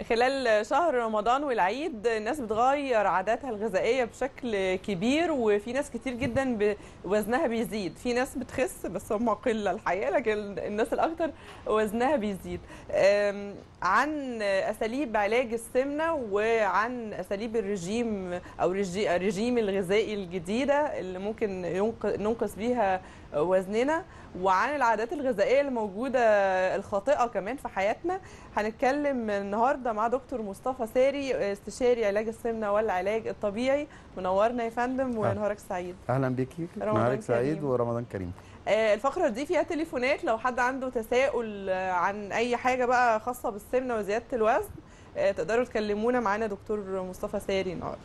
خلال شهر رمضان والعيد الناس بتغير عاداتها الغذائيه بشكل كبير وفي ناس كتير جدا ب- وزنها بيزيد في ناس بتخس بس هم قله الحقيقه لكن الناس الاكثر وزنها بيزيد أم، عن اساليب علاج السمنه وعن اساليب الرجيم او رجي- الرجيم الغذائي الجديده اللي ممكن ينق- ننقص بيها وزننا وعن العادات الغذائيه الموجوده الخاطئه كمان في حياتنا هنتكلم النهارده مع دكتور مصطفى ساري استشاري علاج السمنه والعلاج الطبيعي منورنا يا فندم ونهارك سعيد اهلا بيكي رمضان نهارك سعيد كريم. ورمضان كريم آه، الفقره دي فيها تليفونات لو حد عنده تساؤل آه، عن اي حاجه بقى خاصه بالسمنه وزياده الوزن آه، تقدروا تكلمونا معانا دكتور مصطفى ساري النهارده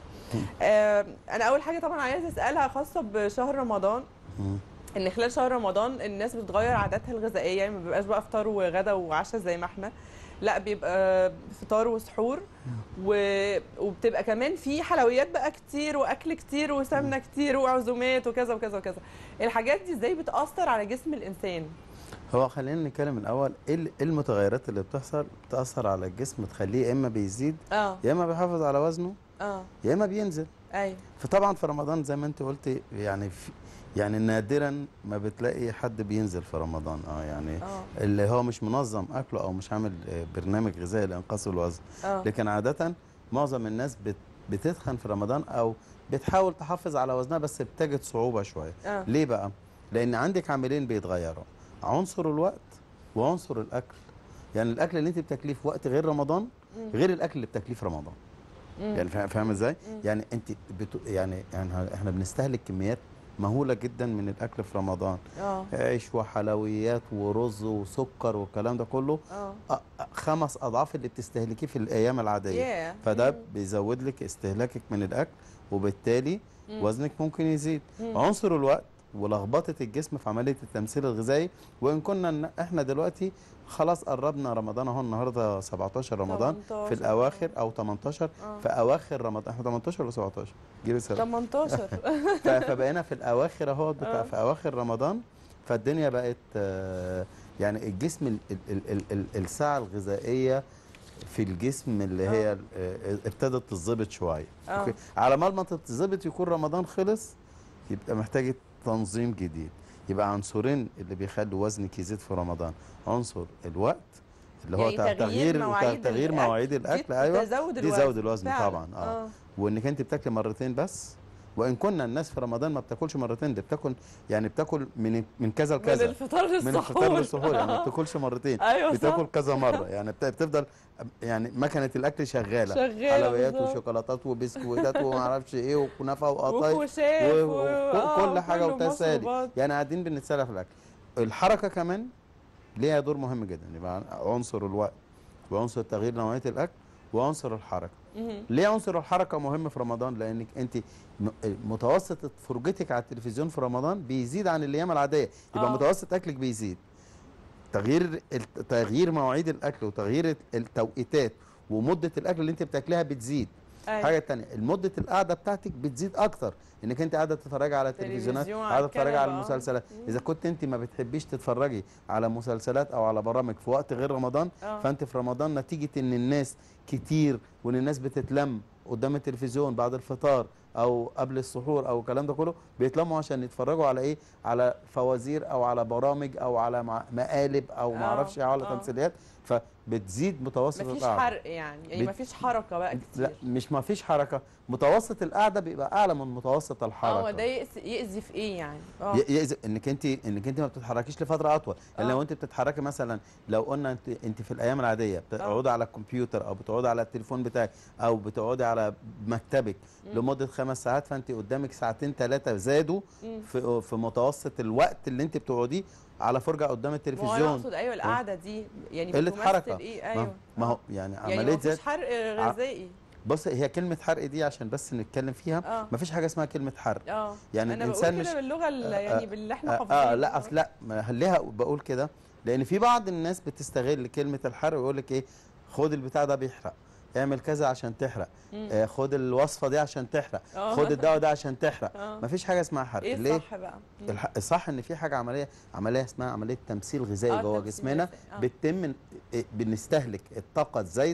آه، انا اول حاجه طبعا عايزه اسالها خاصه بشهر رمضان مم. ان خلال شهر رمضان الناس بتغير عاداتها الغذائيه يعني ما بيبقاش بقى فطار وغدا وعشاء زي ما احنا لا بيبقى فطار وسحور و... وبتبقى كمان في حلويات بقى كتير واكل كتير وسمنه كتير وعزومات وكذا وكذا وكذا الحاجات دي ازاي بتاثر على جسم الانسان هو خلينا نتكلم الاول ايه ال- إيه المتغيرات اللي بتحصل بتاثر على الجسم تخليه يا اما بيزيد اه يا اما بيحافظ على وزنه اه يا اما بينزل ايوه فطبعا في رمضان زي ما انت قلتي يعني في يعني نادرا ما بتلاقي حد بينزل في رمضان اه يعني اه اللي هو مش منظم اكله او مش عامل آه، برنامج غذائي لانقاص الوزن اه لكن عاده معظم الناس بت بتتخن في رمضان او بتحاول تحافظ على وزنها بس بتجد صعوبه شويه اه ليه بقى؟ لأن عندك عاملين بيتغيروا عنصر الوقت وعنصر الأكل يعني الأكل اللي أنت بتاكليه في وقت غير رمضان مم. غير الأكل اللي بتاكليه في رمضان مم. يعني فاهم فاهم إزاي؟ مم. يعني أنت بتو يعني يعني إحنا بنستهلك كميات مهولة جدا من الأكل في رمضان اه عيش وحلويات ورز وسكر والكلام ده كله اه أ- أ- خمس أضعاف اللي بتستهلكيه في الأيام العادية ياه فده مم. بيزود لك استهلاكك من الأكل وبالتالي مم. وزنك ممكن يزيد مم. عنصر الوقت ولخبطه الجسم في عمليه التمثيل الغذائي وان كنا إن- احنا دلوقتي خلاص قربنا رمضان اهو النهارده 17 رمضان 18 في الاواخر او 18 آه. في اواخر رمضان احنا 18 ولا 17 جيب سنة 18 ف- فبقينا في الاواخر اهو بتاع آه. في اواخر رمضان فالدنيا بقت آه، يعني الجسم ال ال ال ال ال الساعه الغذائيه في الجسم اللي هي ال- آه، ابتدت تتظبط شويه آه. أوكي. على ما ما تتظبط يكون رمضان خلص يبقى محتاج تنظيم جديد يبقى عنصرين اللي بيخلوا وزنك يزيد في رمضان عنصر الوقت اللي هو يعني تغيير تغيير مواعيد تغيير الأكل. مواعيد دي الاكل ايوه تزود دي الوزن زود الوزن فعلا. طبعا اه وانك انت بتاكلي مرتين بس وان كنا الناس في رمضان ما بتاكلش مرتين ده بتاكل يعني بتاكل من من كذا من لكذا الفطار للسحور من الفطار للسحور يعني ما بتاكلش مرتين ايوه بتاكل صح كذا مره يعني بت- بتفضل يعني مكنه الاكل شغاله شغاله حلويات بالظبط. وشوكولاتات وبسكويتات وما اعرفش ايه وكنافه وقطايف وخشاف و- و- وكل آه، حاجة كله وتسالي. مشروبات. يعني قاعدين بنتسلى في الاكل الحركه كمان ليها دور مهم جدا يبقى عنصر الوقت وعنصر تغيير نوعيه الاكل وعنصر الحركه مهم. ليه عنصر الحركه مهم في رمضان لانك انت م- متوسط فرجتك على التلفزيون في رمضان بيزيد عن الايام العاديه يبقى آه. متوسط اكلك بيزيد تغيير الت- تغيير مواعيد الاكل وتغيير التوقيتات ومده الاكل اللي انت بتاكلها بتزيد أيوة. حاجه تانية المده القعده بتاعتك بتزيد اكتر انك انت قاعده تتفرجي على التلفزيونات تلفزيون، على قاعده تتفرجي على الكنبة، آه. المسلسلات مم. اذا كنت انت ما بتحبيش تتفرجي على مسلسلات او على برامج في وقت غير رمضان آه. فانت في رمضان نتيجه ان الناس كتير وان الناس بتتلم قدام التلفزيون بعد الفطار او قبل السحور او الكلام ده كله بيتلموا عشان يتفرجوا على ايه على فوازير او على برامج او على مع- مقالب او ما آه، اعرفش إيه، على آه. تمثيليات فبتزيد متوسط مفيش القعده حرق يعني يعني بت- مفيش حركه بقى كتير لا مش ما فيش حركه متوسط القعده بيبقى اعلى من متوسط الحركه اه ده يأذي يأذي في ايه يعني اه ي- يأذي انك انت انك انت ما بتتحركيش لفتره اطول يعني آه. لو انت بتتحركي مثلا لو قلنا انت انت في الايام العاديه بتقعدي على الكمبيوتر او بتقعدي على التليفون بتاعك او بتقعدي على مكتبك مم. لمده خمس ساعات فانت قدامك ساعتين ثلاثه زادوا مم. في في متوسط الوقت اللي انت بتقعديه على فرجه قدام ما هو انا التلفزيون اقصد ايوه القعده دي يعني قلة بتمثل حركة. ايه ما- ايوه ما هو آه. يعني يعني عمليه مفيش زاد حرق غذائي بص هي كلمه حرق دي عشان بس نتكلم فيها اه ما فيش حاجه اسمها كلمه حرق اه يعني انا الانسان بقول مش كده باللغه ال- آه، يعني آه، باللي احنا آه, حافظينه اه لا اصل لا ما خليها بقول كده لان في بعض الناس بتستغل كلمه الحرق ويقول لك ايه خد البتاع ده بيحرق اعمل كذا عشان تحرق مم. آه خد الوصفه دي عشان تحرق آه. خد الدواء ده عشان تحرق اه ما فيش حاجه اسمها حرق ايه ليه الصح بقى مم. الح- الصح ان في حاجه عمليه عمليه اسمها عمليه تمثيل غذائي آه، جوه تمثيل جسمنا غذائي. آه. بتتم إيه، بنستهلك الطاقه الزايده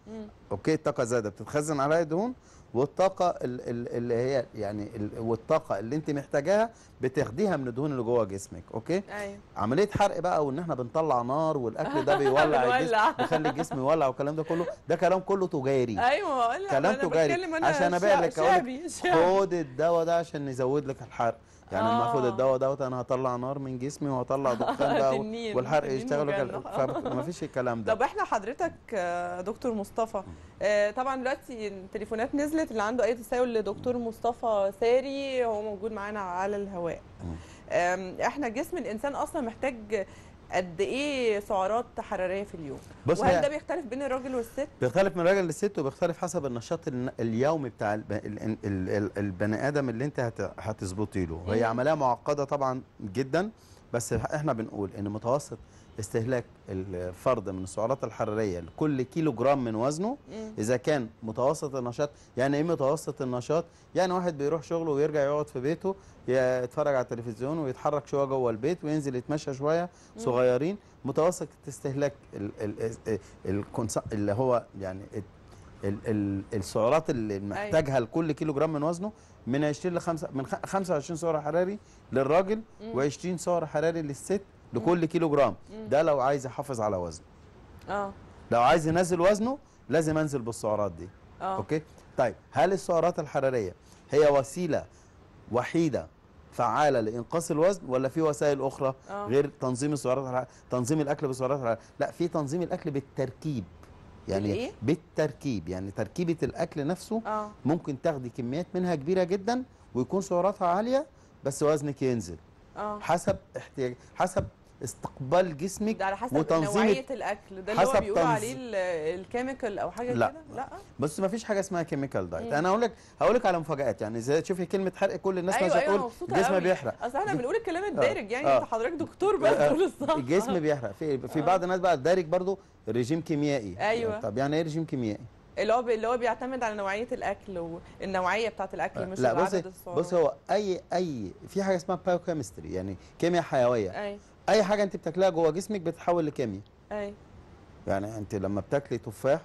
مم. اوكي الطاقه الزايده بتتخزن عليها دهون والطاقه ال- ال- اللي هي يعني ال- والطاقه اللي انت محتاجاها بتاخديها من الدهون اللي جوه جسمك اوكي ايوه عمليه حرق بقى وان احنا بنطلع نار والاكل ده بيولع الجسم بنولع. بيخلي الجسم يولع والكلام ده كله ده كلام كله تجاري ايوه لا كلام أنا تجاري. بتكلم أنا عشان أبيع شع- لك أقول لك شعبي شعبي. خد الدواء ده عشان نزود لك الحرق يعني لما اخد آه. الدواء دوت انا هطلع نار من جسمي وهطلع دخان بقى تنين، والحرق تنين يشتغل وجنة. فما فيش الكلام ده طب احنا حضرتك آه، دكتور مصطفى آه، طبعا دلوقتي التليفونات نزلت اللي عنده اي تساؤل لدكتور مصطفى ساري هو موجود معانا على الهواء مم. آم، احنا جسم الانسان اصلا محتاج قد ايه سعرات حراريه في اليوم بص وهل هي- ده بيختلف بين الراجل والست بيختلف من راجل للست وبيختلف حسب النشاط الن- اليومي بتاع الب... ال... ال... ال... البني ادم اللي انت هت... هتظبطي له هي مم. عمليه معقده طبعا جدا بس احنا بنقول ان متوسط استهلاك الفرد من السعرات الحراريه لكل كيلو جرام من وزنه مم. اذا كان متوسط النشاط يعني ايه متوسط النشاط يعني واحد بيروح شغله ويرجع يقعد في بيته يتفرج على التلفزيون ويتحرك شويه جوه البيت وينزل يتمشى شويه مم. صغيرين متوسط استهلاك ال ال ال الكونس- اللي هو يعني ال ال ال السعرات اللي محتاجها لكل كيلو جرام من وزنه من 20 ل 5 من خ- 25 سعر حراري للراجل مم. و20 سعر حراري للست لكل كيلو جرام مم. ده لو عايز يحافظ على وزنه اه لو عايز ينزل وزنه لازم انزل بالسعرات دي اه اوكي طيب هل السعرات الحراريه هي وسيله وحيده فعاله لانقاص الوزن ولا في وسائل اخرى آه. غير تنظيم السعرات الحراريه تنظيم الاكل بالسعرات الحراريه لا في تنظيم الاكل بالتركيب يعني بالإيه؟ بالتركيب يعني تركيبه الاكل نفسه اه ممكن تاخدي كميات منها كبيره جدا ويكون سعراتها عاليه بس وزنك ينزل اه حسب احتياج حسب استقبال جسمك ده على حسب وتنظيم نوعيه الاكل ده اللي هو حسب بيقولوا تنظ- عليه ال- الكيميكال او حاجه لا. كده لا بس ما فيش حاجه اسمها كيميكال دايت مم. انا هقول لك هقول لك على مفاجات يعني زي تشوفي كلمه حرق كل الناس ايوه مش ايوه أنا هتقول مبسوطه الجسم قوي. بيحرق اصل احنا ج- بنقول الكلام آه. الدارج يعني آه. انت حضرتك دكتور بقى آه. تقول الصح الجسم بيحرق في في بعض الناس بقى الدارج برضو رجيم كيميائي أيوة. طب يعني ايه رجيم كيميائي اللي هو بي- اللي هو بيعتمد على نوعيه الاكل والنوعيه بتاعه الاكل مش لا بص عدد السعرات بص هو اي اي في حاجه اسمها بايوكيمستري يعني كيمياء حيويه اي اي حاجه انت بتاكلها جوه جسمك بتتحول لكيمياء اي يعني انت لما بتاكلي تفاح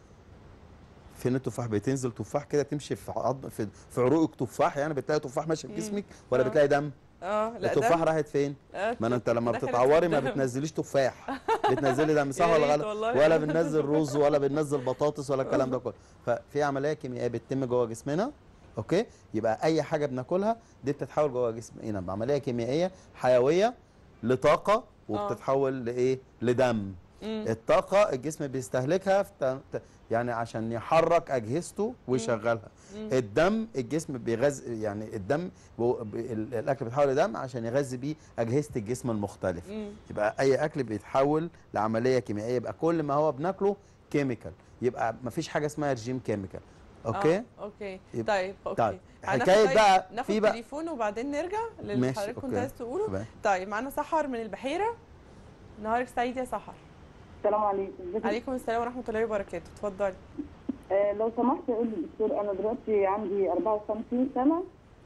فين التفاح بتنزل تفاح كده تمشي في عض في, في عروقك تفاح يعني بتلاقي تفاح ماشي في مم. جسمك ولا آه. بتلاقي دم اه لا التفاح ده راحت فين آه، ما أنا انت لما دخلت في بتتعوري ما الدم. بتنزليش تفاح بتنزلي دم صح يا ولا ريت غلط والله. ولا بننزل رز ولا بننزل بطاطس ولا الكلام ده كله ففي عمليه كيميائيه بتتم جوه جسمنا اوكي يبقى اي حاجه بناكلها دي بتتحول جوه جسمنا بعمليه كيميائيه حيويه لطاقه وبتتحول لايه لدم مم. الطاقه الجسم بيستهلكها في ت- ت- يعني عشان يحرك اجهزته ويشغلها مم. الدم الجسم بيغذي يعني الدم بو- ب- ال- الاكل بيتحول لدم عشان يغذي بيه اجهزه الجسم المختلفه مم. يبقى اي اكل بيتحول لعمليه كيميائيه يبقى كل ما هو بناكله كيميكال يبقى مفيش حاجه اسمها رجيم كيميكال اوكي آه. اوكي يبقى- طيب اوكي طيب هناخد حكايه طيب بقى ناخد في بقى تليفون وبعدين نرجع للي ماشي، حضرتك كنت أوكي. عايز تقوله تمام. طيب معانا سحر من البحيره نهارك سعيد يا سحر السلام عليكم ازيك عليكم السلام ورحمه الله وبركاته اتفضلي آه لو سمحت قول لي دكتور انا دلوقتي عندي 54 سنه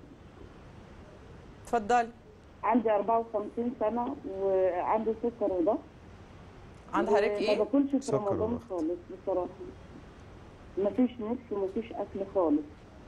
اتفضلي عندي 54 سنه وعندي سكر وضغط عند حضرتك ما ايه باكلش في سكر رمضان وضغط. خالص بصراحه مفيش نفس ومفيش اكل خالص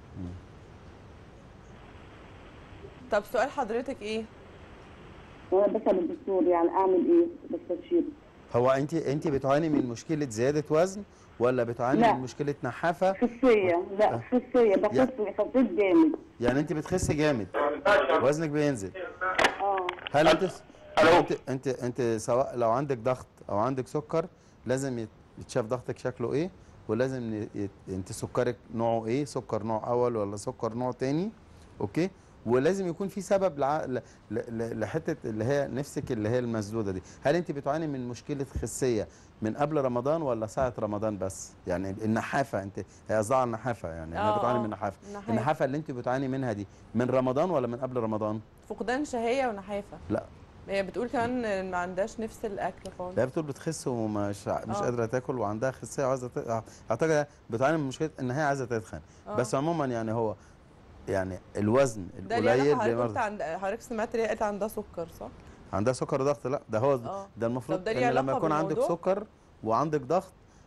طب سؤال حضرتك ايه وانا بسال الدكتور يعني اعمل ايه بستشيره هو انت انت بتعاني من مشكله زياده وزن ولا بتعاني لا. من مشكله نحافه خصيه لا خصيه بخس خسيت جامد يعني انت بتخسي جامد وزنك بينزل اه هل انت انت انت انت سواء لو عندك ضغط او عندك سكر لازم يت- يتشاف ضغطك شكله ايه ولازم ي- يت- انت سكرك نوعه ايه سكر نوع اول ولا سكر نوع تاني اوكي ولازم يكون في سبب لع... ل... ل... ل- لحته اللي هي نفسك اللي هي المسدوده دي هل انت بتعاني من مشكله خسيه من قبل رمضان ولا ساعه رمضان بس يعني النحافه انت هي قصدها على النحافه يعني انا آه، بتعاني آه. من النحافه النحافة. النحافه اللي انت بتعاني منها دي من رمضان ولا من قبل رمضان فقدان شهيه ونحافه لا. هي بتقول كمان إن ما عندهاش نفس الاكل خالص لا بتقول بتخس ومش ع- مش آه. قادره تاكل وعندها خسيه وعايزه ت- اعتقد بتعاني من مشكله ان هي عايزه تتخن آه. بس عموما يعني هو يعني الوزن ده ليه علاقة القليل حضرتك قلت بيمرض عند حضرتك سمعت ليه قالت عندها سكر صح؟ عندها سكر وضغط لا ده هو آه. ده المفروض طب ده ليه ان لما علاقة يكون عندك بالموضوع؟ سكر وعندك ضغط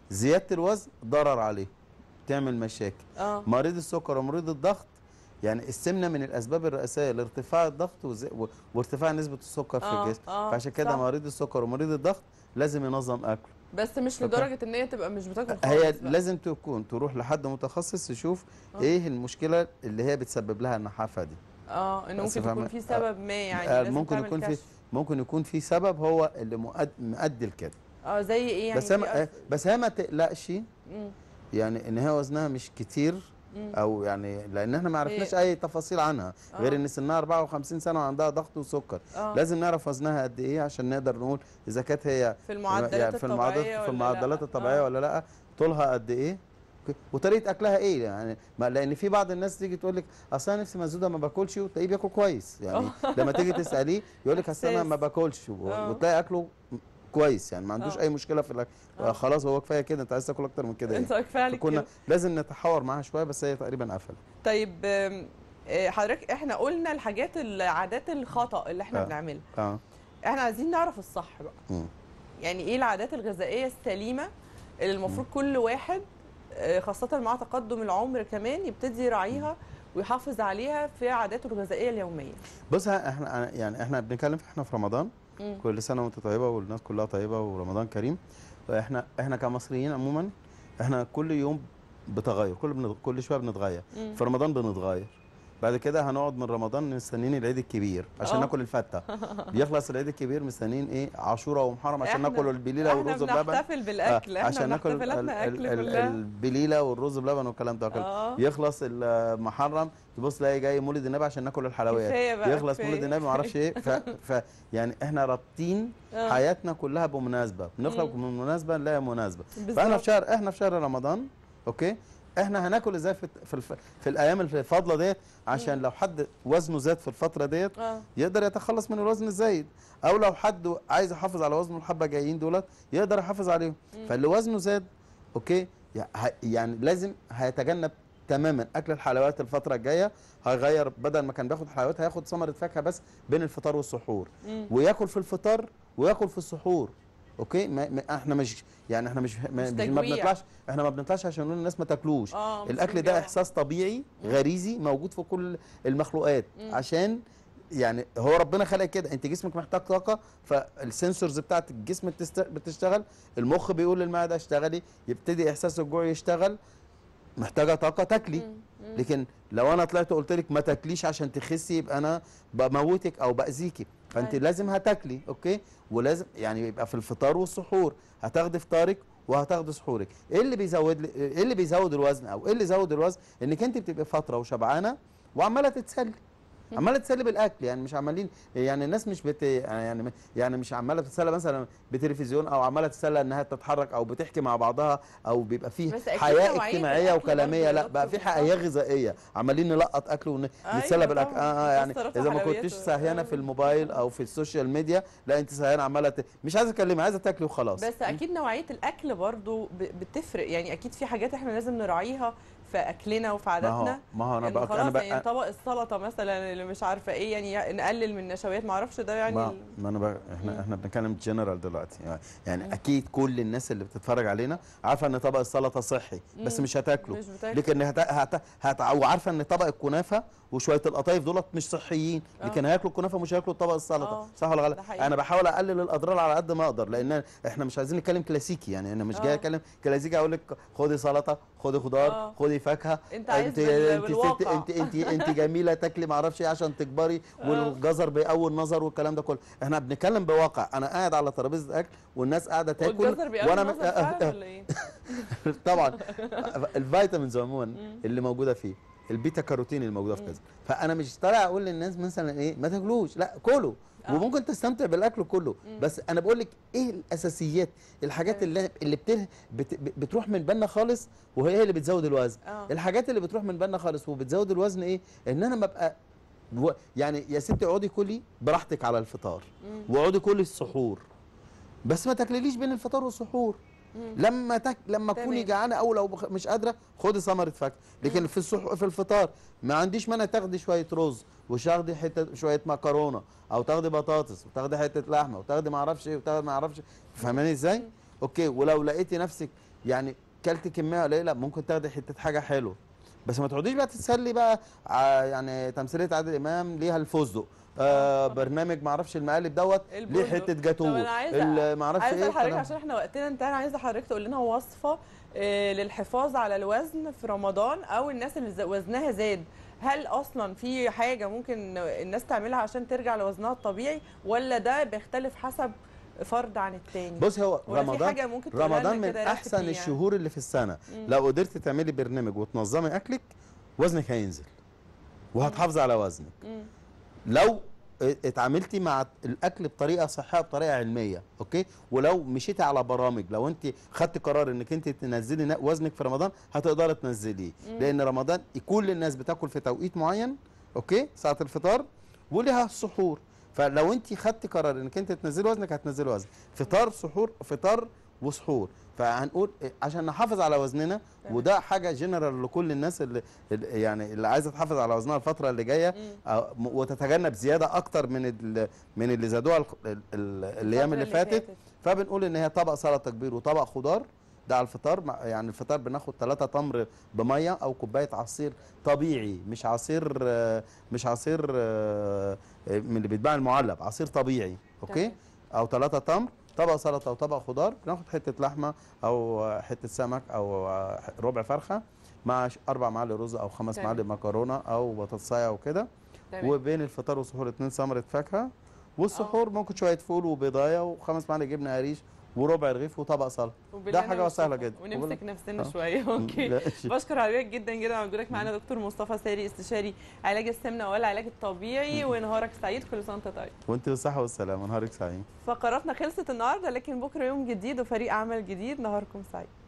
زياده الوزن ضرر عليه تعمل مشاكل اه مريض السكر ومريض الضغط يعني السمنه من الاسباب الرئيسيه لارتفاع الضغط وز- و- وارتفاع نسبه السكر في آه، الجسم آه، فعشان كده صح. مريض السكر ومريض الضغط لازم ينظم اكله بس مش أوكي. لدرجه ان هي تبقى مش بتاكل خالص هي بقى. لازم تكون تروح لحد متخصص يشوف آه. ايه المشكله اللي هي بتسبب لها النحافه دي اه انه بس ممكن فاهمة- يكون في سبب ما يعني آه، لازم ممكن تعمل يكون في كشف. ممكن يكون في سبب هو اللي مؤد- مؤدي لكده اه زي ايه يعني بس هي في ما- أس- بس هي ما تقلقش مم، يعني ان هي وزنها مش كتير مم. او يعني لان احنا ما عرفناش هي- اي تفاصيل عنها غير آه. ان سنها 54 سنه وعندها ضغط وسكر آه. لازم نعرف وزنها قد ايه عشان نقدر نقول اذا كانت هي في المعدلات يعني في المعدلات الطبيعيه في ولا المعدلات لا؟ الطبيعيه آه. ولا لا طولها قد ايه أوكي؟ وطريقه اكلها ايه يعني ما لان في بعض الناس تيجي تقول لك اصل انا نفسي مسدوده ما باكلش وتلاقيه بياكل كويس يعني لما تيجي تساليه يقول لك اصل انا إحساس. ما باكلش و- آه. وتلاقي اكله كويس يعني ما عندوش آه. اي مشكله في الاكل آه. خلاص هو كفايه كده انت عايز تاكل اكتر من كده انت ايه كفايه عليك كنا كده لازم نتحاور معاها شويه بس هي تقريبا قفلت طيب آم، آه، حضرتك احنا قلنا الحاجات العادات الخطا اللي احنا آه. بنعملها اه احنا عايزين نعرف الصح بقى مم. يعني ايه العادات الغذائيه السليمه اللي المفروض كل واحد آه، خاصه مع تقدم العمر كمان يبتدي يراعيها ويحافظ عليها في عاداته الغذائيه اليوميه بص ها، احنا يعني احنا بنتكلم احنا في رمضان مم. كل سنه وانت طيبه والناس كلها طيبه ورمضان كريم احنا احنا كمصريين عموما احنا كل يوم بتغير كل بن... كل شويه بنتغير مم. في رمضان بنتغير بعد كده هنقعد من رمضان مستنيين العيد الكبير عشان آه. ناكل الفته بيخلص العيد الكبير مستنيين ايه عاشوره ومحرم عشان إحنا- ناكل البليله احنا والرز بلبن بنحتفل بالاكل آه، احنا عشان ناكل ال- بنحتفلاتنا ال- اكل ال- كلها البليله والرز بلبن والكلام ده كله اه يخلص المحرم تبص تلاقي جاي مولد النبي عشان ناكل الحلويات كفايه بقى يخلص كفاية. مولد النبي ما اعرفش ايه ف... ف يعني احنا رابطين آه، حياتنا كلها بمناسبه بنخرج مم. من مناسبه نلاقي مناسبه فاحنا بالظبط. في شهر احنا في شهر رمضان اوكي احنا هناكل ازاي في في, الف... في الايام الفاضله ديت عشان لو حد وزنه زاد في الفتره ديت اه يقدر يتخلص من الوزن الزايد او لو حد عايز يحافظ على وزنه الحبه جايين دولت يقدر يحافظ عليهم مم. فاللي وزنه زاد اوكي يع- ه- يعني لازم هيتجنب تماما اكل الحلويات الفتره الجايه هيغير بدل ما كان بياخد حلويات هياخد ثمره فاكهه بس بين الفطار والسحور مم. وياكل في الفطار وياكل في السحور اوكي ما ما احنا مش يعني احنا مش ما, مش مش ما تجويع. بنطلعش احنا ما بنطلعش عشان نقول للناس ما تاكلوش اه مش الاكل ده بنجوع. احساس طبيعي مم. غريزي موجود في كل المخلوقات مم. عشان يعني هو ربنا خلق كده انت جسمك محتاج طاقه فالسنسورز بتاعت الجسم بتست- بتشتغل المخ بيقول للمعده اشتغلي يبتدي احساس الجوع يشتغل محتاجه طاقه تاكلي مم. مم. لكن لو انا طلعت قلت لك ما تاكليش عشان تخسي يبقى انا بموتك او باذيكي فانت أيوة. لازم هتاكلي اوكي ولازم يعني يبقى في الفطار والسحور هتاخدي فطارك وهتاخدي سحورك ايه اللي بيزود لي- ايه اللي بيزود الوزن او ايه اللي يزود الوزن انك انت بتبقي فتره وشبعانه وعماله تتسلي عماله تتسلي بالاكل يعني مش عمالين يعني الناس مش بت يعني يعني مش عماله تتسلى مثلا بتلفزيون او عماله تتسلى انها تتحرك او بتحكي مع بعضها او بيبقى فيه بس أكيد حياه نوعية اجتماعيه الأكل وكلاميه برضه يا لا بقى في دكتور، حياه صح؟ غذائيه عمالين نلقط اكل ونتسلى أيوة بالاكل طبعاً، اه, آه يعني مكسرات اذا ما وحلويات كنتش و- سهيانه في آه. الموبايل او في السوشيال ميديا لا انت سهيانه عماله ت... مش عايزه تكلمي عايزه تاكلي وخلاص بس اكيد نوعيه الاكل برضو ب- بتفرق يعني اكيد في حاجات احنا لازم نراعيها في اكلنا وفي ما هو عاداتنا ما هو انا إنه بقى خلاص انا يعني بقى طبق السلطه مثلا اللي مش عارفه ايه يعني نقلل من النشويات ما اعرفش ده يعني ما, ال- ما انا بقى احنا مم. احنا بنتكلم جنرال دلوقتي يعني, يعني مم. اكيد كل الناس اللي بتتفرج علينا عارفه ان طبق السلطه صحي بس مم. مش هتاكله مش بتاكل لكن هت... هت... هت... وعارفه ان طبق الكنافه وشويه القطايف دولت مش صحيين آه. لكن هياكلوا الكنافه مش هياكلوا طبق السلطه آه. صح ولا غلط ده حقيقي. انا بحاول اقلل الاضرار على قد ما اقدر لان احنا مش عايزين نتكلم كلاسيكي يعني انا مش جاي آه. اتكلم كلاسيكي اقول لك خدي سلطه خدي خضار آه. خدي فاكهه انت عايز انت بال- انت ست بالواقع. انت انت انت جميله تاكلي ما اعرفش ايه عشان تكبري آه. والجزر بيقوي النظر والكلام ده كله احنا بنتكلم بواقع انا قاعد على ترابيزه اكل والناس قاعده تاكل والجزر بيقوي وانا النظر فعلا ولا ايه؟ طبعا الفيتامينز عموما مم. اللي موجوده فيه البيتا كاروتين اللي موجوده في مم. كذا فانا مش طالع اقول للناس مثلا ايه ما تاكلوش لا كلوا آه. وممكن تستمتع بالاكل كله مم. بس انا بقول لك ايه الاساسيات الحاجات أيوة. اللي اللي بت... بت... بتروح من بالنا خالص وهي اللي بتزود الوزن اه الحاجات اللي بتروح من بالنا خالص وبتزود الوزن ايه ان انا ببقى و... يعني يا ستي اقعدي كلي براحتك على الفطار مم. واقعدي كلي السحور بس ما تاكليليش بين الفطار والسحور مم. لما تك... لما تكوني تمام. جعانه او لو بخ... مش قادره خدي ثمره فاكهه لكن في السح... في الفطار ما عنديش مانع تاخدي شويه رز وتاخدي حته شويه مكرونه او تاخدي بطاطس وتاخدي حته لحمه وتاخدي ما اعرفش ايه وتاخدي ما اعرفش فاهماني ازاي مم. اوكي ولو لقيتي نفسك يعني كلت كميه قليله ممكن تاخدي حته حاجه حلوه بس ما تقعديش بقى تتسلي بقى ع- يعني تمثيليه عادل امام ليها الفستق آه برنامج ما اعرفش المقالب دوت ليه البندق. حته طب جاتوه انا عايزه ال- ما اعرفش عايزه ايه حضرتك الكلام. عشان احنا وقتنا انتهى انا عايزه حضرتك تقول لنا وصفه آه، للحفاظ على الوزن في رمضان او الناس اللي ز- وزنها زاد هل اصلا في حاجه ممكن الناس تعملها عشان ترجع لوزنها الطبيعي ولا ده بيختلف حسب فرد عن التاني بص هو ولا في رمضان حاجه ممكن تقولها رمضان لنا من كده ريسبي احسن يعني؟ الشهور اللي في السنه مم. لو قدرت تعملي برنامج وتنظمي اكلك وزنك هينزل وهتحافظي على وزنك مم. لو اتعاملتي مع الاكل بطريقه صحيه بطريقه علميه اوكي ولو مشيتي على برامج لو انت خدتي قرار انك انت تنزلي ن- وزنك في رمضان هتقدري تنزليه مم. لان رمضان كل الناس بتاكل في توقيت معين اوكي ساعه الفطار ولها السحور فلو انت خدتي قرار انك انت تنزلي وزنك هتنزلي وزن فطار سحور فطار وسحور فهنقول إيه، عشان نحافظ على وزننا تمام. وده حاجه جنرال لكل الناس اللي اللي- يعني اللي عايزه تحافظ على وزنها الفتره اللي جايه مم. أو- م- وتتجنب زياده اكتر من ال- من اللي زادوها الخ- ال- ال- الايام الفترة اللي فاتت فبنقول ان هي طبق سلطه كبير وطبق خضار ده على الفطار مع- يعني الفطار بناخد 3 تمر بميه او كوبايه عصير طبيعي مش عصير آه، مش عصير آه، من اللي بيتباع المعلب عصير طبيعي اوكي تمام. او 3 تمر طبق سلطه وطبق خضار بناخد حته لحمه او آه، حته سمك او آه، ربع فرخه مع ش- اربع معالق رز او خمس تمام. معالق مكرونه او بطاطسايه وكده تمام. وبين الفطار والسحور اتنين ثمره فاكهه والسحور ممكن شويه فول وبيضايه وخمس معالق جبنه قريش وربع رغيف وطبق سلطه وبالله حاجة أنا سهلة والشفا. جدا. ونمسك نفسنا آه. شويه اوكي لا، بشكر حضرتك جدا جدا على وجودك معانا دكتور مصطفى ساري استشاري علاج السمنه والعلاج الطبيعي ونهارك سعيد كل سنه وانت طيب وانت بالصحه والسلامه نهارك سعيد فقراتنا خلصت النهارده لكن بكره يوم جديد وفريق عمل جديد نهاركم سعيد